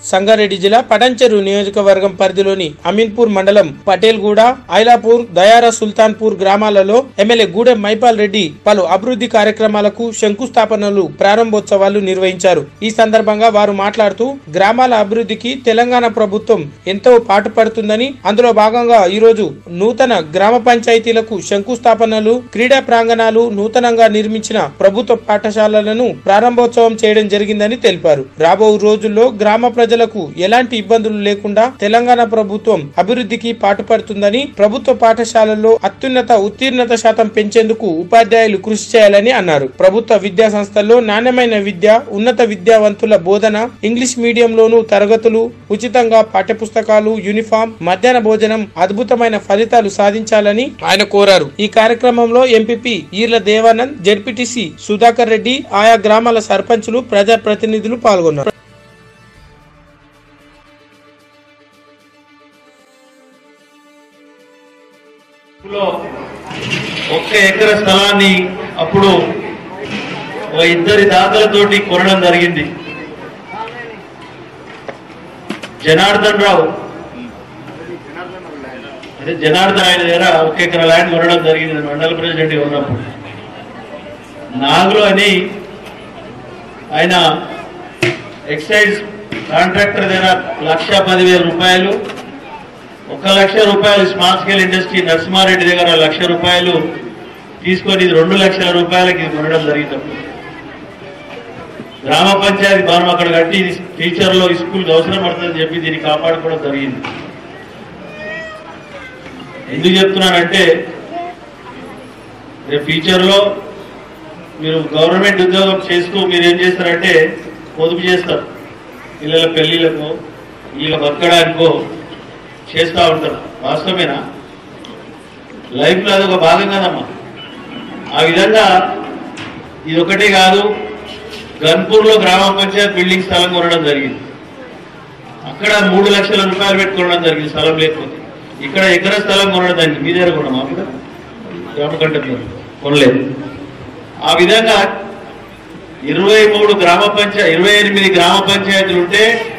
సంగారెడ్డి జిల్లా పటంచెరు నియోజకవర్గం పరిధిలోని అమీన్పూర్ మండలం పటేల్గూడ ఐలాపూర్ దయారా సుల్తాన్పూర్ గ్రామాలలో ఎమ్మెల్యే గూడెం మైపాల్ రెడ్డి పలు అభివృద్ధి కార్యక్రమాలకు శంకుస్థాపనలు ప్రారంభోత్సవాలు నిర్వహించారు ఈ సందర్భంగా వారు మాట్లాడుతూ గ్రామాల అభివృద్ధికి తెలంగాణ ప్రభుత్వం ఎంతో పాటుపడుతుందని అందులో భాగంగా ఈ రోజు నూతన గ్రామ పంచాయతీలకు శంకుస్థాపనలు క్రీడా ప్రాంగణాలు నూతనంగా నిర్మించిన ప్రభుత్వ పాఠశాలలను ప్రారంభోత్సవం చేయడం జరిగిందని తెలిపారు రాబో రోజుల్లో గ్రామ ప్రజలకు ఎలాంటి ఇబ్బందులు లేకుండా తెలంగాణ ప్రభుత్వం అభివృద్ధికి పాటుపడుతుందని ప్రభుత్వ పాఠశాలల్లో అత్యున్నత ఉత్తీర్ణత శాతం పెంచేందుకు ఉపాధ్యాయులు కృషి చేయాలని అన్నారు ప్రభుత్వ విద్యా సంస్థల్లో నాణ్యమైన విద్య ఉన్నత విద్యావంతుల బోధన ఇంగ్లీష్ మీడియంలోనూ తరగతులు ఉచితంగా పాఠ్యపుస్తకాలు యూనిఫామ్ మధ్యాహ్న భోజనం అద్భుతమైన ఫలితాలు సాధించాలని ఆయన కోరారు ఈ కార్యక్రమంలో ఎంపీపీ ఈర్ల దేవానంద్ జడ్పీటీసీ సుధాకర్ రెడ్డి ఆయా గ్రామాల సర్పంచులు ప్రజాప్రతినిధులు పాల్గొన్నారు లో ఒక్క ఎకర స్థలాన్ని అప్పుడు ఒక ఇద్దరి దాతలతోటి కొనడం జరిగింది జనార్దన్ రావు అదే జనార్దన్ ఆయన దగ్గర ఒక ఎకర ల్యాండ్ కొనడం జరిగింది నేను మండల ప్రెసిడెంట్ ఉన్నప్పుడు నాగులు అని ఆయన ఎక్సైజ్ కాంట్రాక్టర్ దగ్గర లక్ష పదివేల రూపాయలు ఒక లక్ష రూపాయలు స్మాల్ స్కేల్ ఇండస్ట్రీ నరసింహారెడ్డి దగ్గర లక్ష రూపాయలు తీసుకొని ఇది రెండు లక్షల రూపాయలకి ఇది కొనడం జరిగింది గ్రామ పంచాయతీ భవనం అక్కడ కట్టి ఇది ఫ్యూచర్లో ఈ స్కూల్కి అవసరం పడుతుందని చెప్పి దీన్ని కాపాడుకోవడం జరిగింది ఎందుకు చెప్తున్నానంటే రేపు ఫ్యూచర్లో మీరు గవర్నమెంట్ ఉద్యోగం చేస్తూ మీరు ఏం చేస్తారంటే పొదుపు చేస్తారు పిల్లల పెళ్లిళ్ళకో వీళ్ళ బతకడానికో చేస్తూ ఉంటారు వాస్తవమేనా లైఫ్లో అది ఒక భాగం కదమ్మా ఆ విధంగా ఇది ఒకటే కాదు గన్పూర్లో గ్రామ పంచాయత్ బిల్డింగ్ స్థలం కొనడం జరిగింది అక్కడ మూడు లక్షల రూపాయలు పెట్టి కొనడం జరిగింది స్థలం లేకపోతే ఇక్కడ ఎకర స్థలం కొనడం జరిగింది మీ దగ్గర కొన్నామా అప్పుడు గ్రామ కంటే కొనలేదు ఆ విధంగా ఇరవై మూడు గ్రామ పంచాయతీ ఇరవై ఎనిమిది గ్రామ పంచాయతీలు ఉంటే